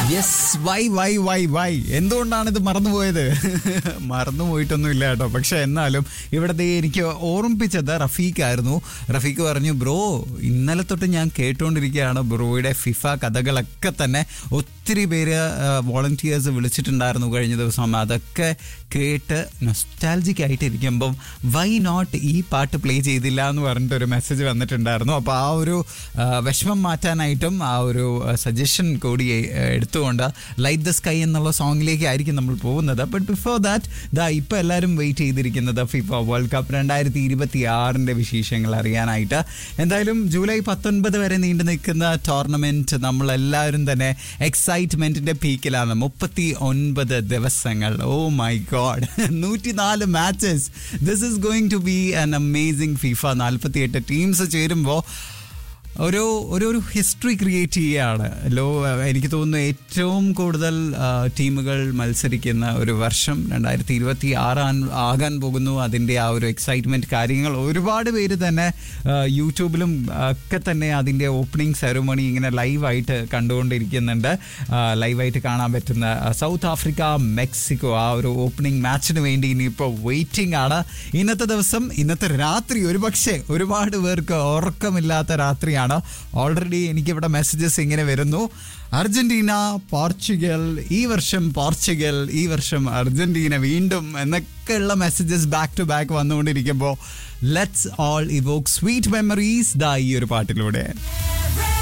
yes why why why why എന്തുകൊണ്ടാണ് ഇത് മറന്നുപോയത് മറന്നുപോയിട്ടൊന്നും ഇല്ല കേട്ടോ പക്ഷെ എന്നാലും ഇവിടത്തെ എനിക്ക് ഓർമ്മിപ്പിച്ചത് റഫീഖ് ആയിരുന്നു റഫീഖ് പറഞ്ഞു ബ്രോ ഇന്നലെ തൊട്ട് ഞാൻ കേട്ടുകൊണ്ടിരിക്കുകയാണ് ബ്രോയുടെ ഫിഫ കഥകളൊക്കെ തന്നെ ഒത്തിരി പേര് വോളണ്ടിയേഴ്സ് വിളിച്ചിട്ടുണ്ടായിരുന്നു കഴിഞ്ഞ ദിവസം അതൊക്കെ കേട്ട് നൊസ്റ്റാലജിക് ആയിട്ട് ഇരിക്കുമ്പം വൈ നോട്ട് ഈ പാട്ട് പ്ലേ ചെയ്തില്ല എന്ന് പറഞ്ഞിട്ട് ഒരു മെസ്സേജ് വന്നിട്ടുണ്ടായിരുന്നു അപ്പോൾ ആ ഒരു ആ, വിഷമം മാറ്റാനായിട്ടും ആ ഒരു സജഷൻ കൂടി ആ, എടുത്തുകൊണ്ട് ലൈറ്റ് ദ സ്കൈ എന്നുള്ള സോങ്ങിലേക്ക് ആയിരിക്കും നമ്മൾ പോകുന്നത് ബട്ട് ബിഫോർ ദാറ്റ് ദാ ഇപ്പോൾ എല്ലാവരും വെയിറ്റ് ചെയ്തിരിക്കുന്നത് ഫിഫ വേൾഡ് കപ്പ് രണ്ടായിരത്തി ഇരുപത്തി ആറിൻ്റെ വിശേഷങ്ങൾ അറിയാനായിട്ട് എന്തായാലും ജൂലൈ പത്തൊൻപത് വരെ നീണ്ടു നിൽക്കുന്ന ടോർണമെൻറ്റ് നമ്മളെല്ലാവരും തന്നെ എക്സൈറ്റ്മെൻറ്റിൻ്റെ പീക്കിലാണ് മുപ്പത്തി ഒൻപത് ദിവസങ്ങൾ ഓ മൈ ഗോഡ് നൂറ്റിനാല് matches this is going to be an amazing FIFA നാൽപ്പത്തിയെട്ട് ടീംസ് ചേരുമ്പോൾ ഒരു ഒരു ഒരു ഹിസ്റ്ററി ക്രിയേറ്റ് ചെയ്യുകയാണ് ലോ എനിക്ക് തോന്നുന്നു ഏറ്റവും കൂടുതൽ ആ, ടീമുകൾ മത്സരിക്കുന്ന ഒരു വർഷം രണ്ടായിരത്തി ഇരുപത്തി ആറാൻ ആകാൻ പോകുന്നു അതിൻ്റെ ആ ഒരു എക്സൈറ്റ്മെൻറ്റ് കാര്യങ്ങൾ ഒരുപാട് പേര് തന്നെ ആ, യൂട്യൂബിലും ഒക്കെ തന്നെ അതിൻ്റെ ഓപ്പണിംഗ് സെറമണി ഇങ്ങനെ ലൈവായിട്ട് കണ്ടുകൊണ്ടിരിക്കുന്നുണ്ട് ആ, ലൈവായിട്ട് കാണാൻ പറ്റുന്ന ആ, സൗത്ത് ആഫ്രിക്ക മെക്സിക്കോ ആ ഒരു ഓപ്പണിംഗ് മാച്ചിന് വേണ്ടി ഇനിയിപ്പോൾ വെയിറ്റിംഗ് ആണ് ഇന്നത്തെ ദിവസം ഇന്നത്തെ രാത്രി ഒരു പക്ഷേ ഒരുപാട് പേർക്ക് ഉറക്കമില്ലാത്ത രാത്രിയാണ് ഓൾറെഡി എനിക്കിവിടെ മെസ്സേജസ് ഇങ്ങനെ വരുന്നു അർജന്റീന പോർച്ചുഗൽ ഈ വർഷം പോർച്ചുഗൽ ഈ വർഷം അർജന്റീന വീണ്ടും എന്നൊക്കെയുള്ള മെസ്സേജസ് ബാക്ക് ടു ബാക്ക് വന്നുകൊണ്ടിരിക്കുമ്പോൾ let's all evoke sweet memories ദാ ഈ ഒരു പാട്ടിലൂടെ